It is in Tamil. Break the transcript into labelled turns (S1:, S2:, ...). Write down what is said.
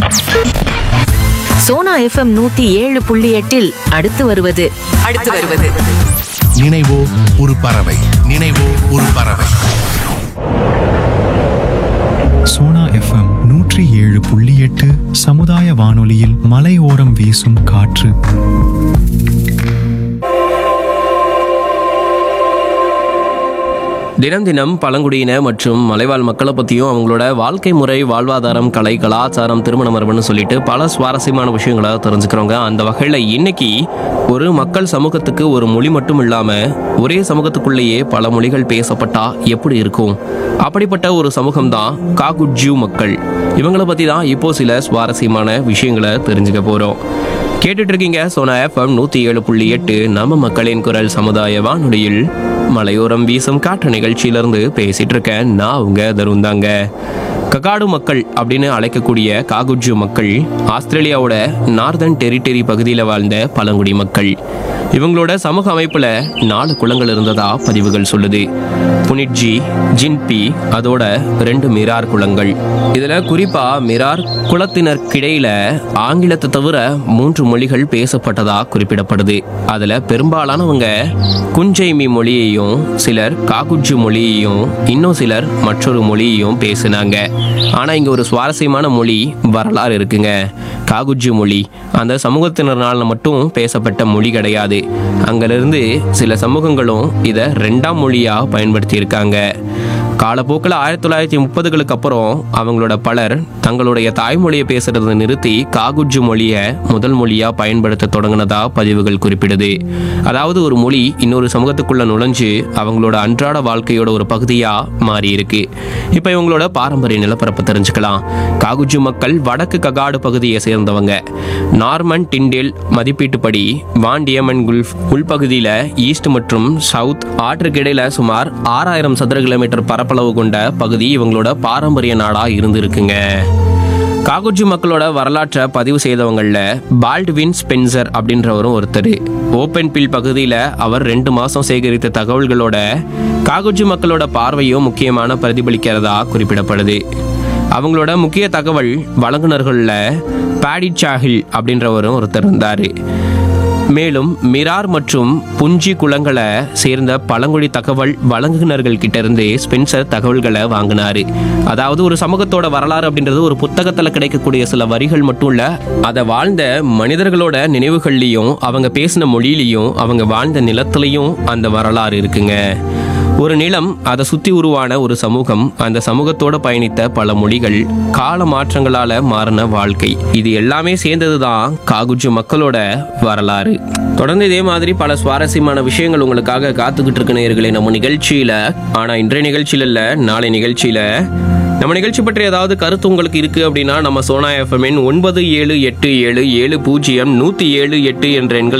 S1: சோனா எஃப்எம் நூத்தி ஏழு புள்ளி எட்டில் அடுத்து வருவது
S2: அடுத்து வருவது
S3: நினைவோ ஒரு பறவை நினைவோ ஒரு பறவை
S4: சோனா எஃப்எம் நூற்றி ஏழு புள்ளி எட்டு சமுதாய வானொலியில் மலையோரம் வீசும் காற்று
S5: தினம் தினம் பழங்குடியின மற்றும் மலைவாழ் மக்களை பற்றியும் அவங்களோட வாழ்க்கை முறை வாழ்வாதாரம் கலை கலாச்சாரம் திருமண மரபுன்னு சொல்லிட்டு பல சுவாரஸ்யமான விஷயங்களை தெரிஞ்சுக்கிறோங்க அந்த வகையில் இன்னைக்கு ஒரு மக்கள் சமூகத்துக்கு ஒரு மொழி மட்டும் இல்லாமல் ஒரே சமூகத்துக்குள்ளேயே பல மொழிகள் பேசப்பட்டா எப்படி இருக்கும் அப்படிப்பட்ட ஒரு சமூகம் தான் காகுட்ஜு மக்கள் இவங்களை பற்றி தான் இப்போ சில சுவாரஸ்யமான விஷயங்களை தெரிஞ்சுக்க போகிறோம் கேட்டுட்டு இருக்கீங்க சோனா எஃப்எம் நூற்றி ஏழு புள்ளி எட்டு நம்ம மக்களின் குரல் சமுதாய வானொலியில் மலையோரம் வீசும் காற்று நிகழ்ச்சியிலிருந்து பேசிட்டு இருக்கேன் நான் உங்க தருந்தாங்க ககாடு மக்கள் அப்படின்னு அழைக்கக்கூடிய காகுஜு மக்கள் ஆஸ்திரேலியாவோட நார்தன் டெரிட்டரி பகுதியில் வாழ்ந்த பழங்குடி மக்கள் இவங்களோட சமூக அமைப்புல நாலு குளங்கள் இருந்ததா பதிவுகள் சொல்லுது புனிட்ஜி ஜின்பி அதோட ரெண்டு மிரார் குளங்கள் இதுல குறிப்பா மிரார் குலத்தினருக்கிடையில ஆங்கிலத்தை தவிர மூன்று மொழிகள் பேசப்பட்டதா குறிப்பிடப்படுது அதுல பெரும்பாலானவங்க குஞ்சைமி மொழியையும் சிலர் காகுஜு மொழியையும் இன்னும் சிலர் மற்றொரு மொழியையும் பேசினாங்க ஆனா இங்க ஒரு சுவாரஸ்யமான மொழி வரலாறு இருக்குங்க காகுஜு மொழி அந்த சமூகத்தினரால் மட்டும் பேசப்பட்ட மொழி கிடையாது அங்கிருந்து சில சமூகங்களும் இதை ரெண்டாம் மொழியா பயன்படுத்தி இருக்காங்க காலப்போக்கில் ஆயிரத்தி தொள்ளாயிரத்தி முப்பதுகளுக்கு அப்புறம் அவங்களோட பலர் தங்களுடைய தாய்மொழியை பேசுறதை நிறுத்தி காகுஜு மொழியை முதல் மொழியா பயன்படுத்த தொடங்கினதா பதிவுகள் குறிப்பிடுது அதாவது ஒரு மொழி இன்னொரு சமூகத்துக்குள்ள நுழைஞ்சு அவங்களோட அன்றாட வாழ்க்கையோட ஒரு பகுதியா மாறி இருக்கு இப்போ இவங்களோட பாரம்பரிய நிலப்பரப்பை தெரிஞ்சுக்கலாம் காகுஜு மக்கள் வடக்கு ககாடு பகுதியை சேர்ந்தவங்க நார்மன் டிண்டேல் மதிப்பீட்டுப்படி வாண்டியமன் குல்ஃப் உள்பகுதியில் ஈஸ்ட் மற்றும் சவுத் ஆற்றுக்கு இடையில சுமார் ஆறாயிரம் சதுர கிலோமீட்டர் பரப்பளவு கொண்ட பகுதி இவங்களோட பாரம்பரிய நாடா இருந்திருக்குங்க காகுஜு மக்களோட வரலாற்றை பதிவு செய்தவங்கள பால்ட்வின் ஸ்பென்சர் அப்படின்றவரும் ஒருத்தர் ஓப்பன் பில் பகுதியில் அவர் ரெண்டு மாதம் சேகரித்த தகவல்களோட காகுஜு மக்களோட பார்வையும் முக்கியமான பிரதிபலிக்கிறதா குறிப்பிடப்படுது அவங்களோட முக்கிய தகவல் வழங்குனர்களில் பாடி சாஹில் அப்படின்றவரும் ஒருத்தர் இருந்தார் மேலும் மிரார் மற்றும் புஞ்சி குளங்களை சேர்ந்த பழங்குடி தகவல் வழங்குனர்கள் கிட்ட இருந்து ஸ்பென்சர் தகவல்களை வாங்கினாரு அதாவது ஒரு சமூகத்தோட வரலாறு அப்படின்றது ஒரு புத்தகத்துல கிடைக்கக்கூடிய சில வரிகள் மட்டும் இல்ல அதை வாழ்ந்த மனிதர்களோட நினைவுகள்லையும் அவங்க பேசின மொழியிலையும் அவங்க வாழ்ந்த நிலத்திலையும் அந்த வரலாறு இருக்குங்க ஒரு நிலம் அதை சுத்தி உருவான ஒரு சமூகம் அந்த சமூகத்தோட பயணித்த பல மொழிகள் கால மாற்றங்களால மாறின வாழ்க்கை இது எல்லாமே சேர்ந்ததுதான் காகுஜு மக்களோட வரலாறு தொடர்ந்து இதே மாதிரி பல சுவாரஸ்யமான விஷயங்கள் உங்களுக்காக காத்துக்கிட்டு இருக்க நேயர்களே நம்ம நிகழ்ச்சியில ஆனா இன்றைய நிகழ்ச்சியில இல்ல நாளை நிகழ்ச்சியில நம்ம நிகழ்ச்சி பற்றி ஏதாவது கருத்து உங்களுக்கு இருக்கு அப்படின்னா நம்ம சோனா எஃப்எம்என் ஒன்பது ஏழு எட்டு ஏழு ஏழு பூஜ்ஜியம் நூத்தி ஏழு எட்டு என்ற எண்களை